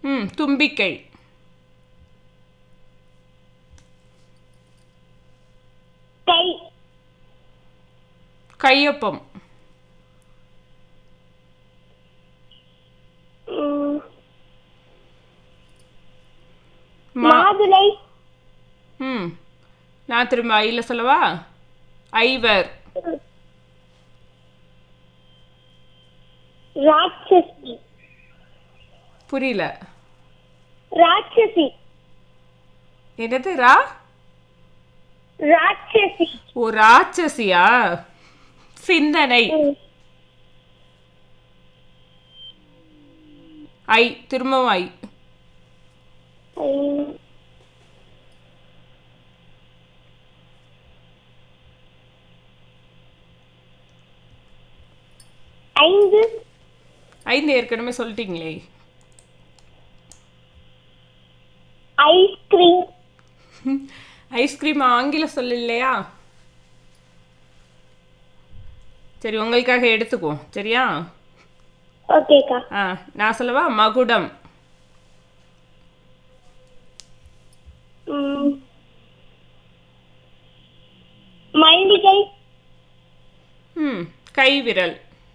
ம் தும்பிக்கை கை கையொப்பம் ம், மா மாதுளை ம் நான் திரும்ப ஐயில் சொல்லவா ஐவர் ராட்சசி புரியல ராட்சசி என்னது ரா ராட்சசி ஓ ராட்சசியா சிந்தனை ம், ஐ திரும்பவும் ஐ ம். ஐந்து ஐந்து ஏற்கனவே சொல்லிட்டீங்களே ஐஸ்கிரீம் ஐஸ்கிரீம் ஆங்கிலம் சொல்லலையா சரி உங்களுக்காக எடுத்துக்குவோம் சரியா ஓகேக்கா ஆ நான் சொல்லவா மகுடம் ம். மல்லிகை ம் கை விரல்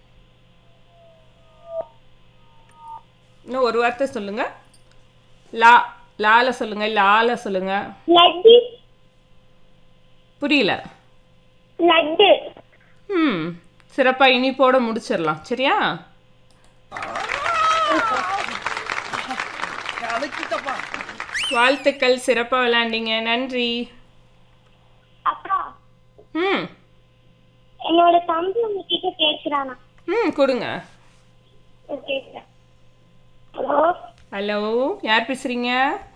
இன்னும் ஒரு வார்த்தை சொல்லுங்க லா லால சொல்லுங்க லால சொல்லுங்க லட்டு புரியல லட்டு ம் சிறப்பாக இனிப்போட முடிச்சிடலாம் சரியா வாழ்த்துக்கள் சிறப்பாக விளையாண்டீங்க நன்றி அக்கா ம் என்னோட தம்பி உங்ககிட்ட பேசுறானா ம் கொடுங்க கேட்கிறேன் ஹலோ ஹலோ யார் பேசுகிறீங்க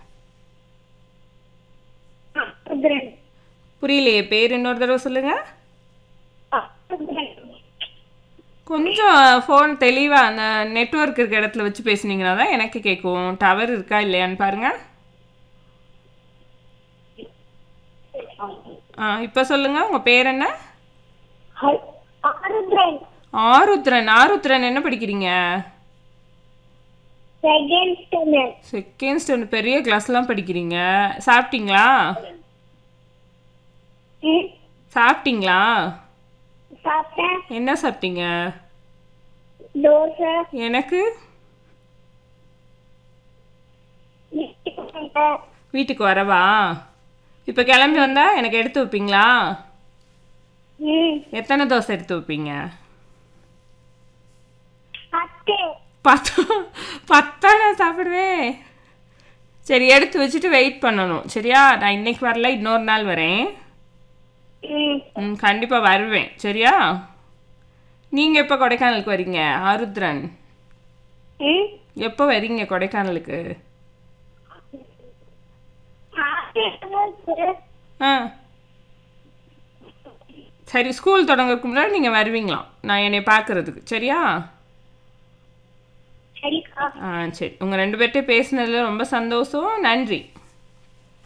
ருத்ரன் புரியலையே பேர் இன்னொரு தடவை சொல்லுங்க ஆ, ருத்ரன் கொஞ்சம் ஃபோன் தெளிவாக அந்த நெட்வொர்க் இருக்க இடத்துல வச்சு பேசுனீங்கன்னா தான் எனக்கு கேட்கும் டவர் இருக்கா இல்லையான்னு பாருங்க ஆ இப்போ சொல்லுங்க உங்கள் பேர் என்ன ஹல்- ஆருத்ரன் ஆருத்ரன் ஆருத்ரன் என்ன படிக்கிறீங்க செகண்ட் ஸ்டாண்டர்ட் செகண்ட் ஸ்டாண்டர்ட் பெரிய கிளாஸ்லாம் படிக்கிறீங்க சாப்பிட்டீங்களா ம் சாப்பிட்டீங்களா சாப்பிட்டேன் என்ன சாப்பிட்டீங்க தோசை எனக்கு வீட்டுக்கு வந்தேன். வீட்டுக்கு வரவா இப்போ கிளம்பி வந்தா எனக்கு எடுத்து வைப்பீங்களா ம் எத்தனை தோசை எடுத்து வைப்பீங்க பத்து பத்தா பத்தா நான் சாப்பிடுவேன் சரி எடுத்து வச்சுட்டு வெயிட் பண்ணணும் சரியா நான் இன்னைக்கு வரல இன்னொரு நாள் வரேன் ம் ம் கண்டிப்பாக வருவேன் சரியா நீங்கள் எப்போ கொடைக்கானலுக்கு வரீங்க ஆருத்ரன் ம் எப்போ வரீங்க கொடைக்கானலுக்கு ஆசிரியர் ஆ சரி ஸ்கூல் தொடங்கறதுக்கு முன்னாடி நீங்கள் வருவீங்களாம் நான் என்னை பார்க்குறதுக்கு சரியா சரிக்கா ஆ சரி உங்கள் ரெண்டு பேர்கிட்ட பேசினதில் ரொம்ப சந்தோஷம் நன்றி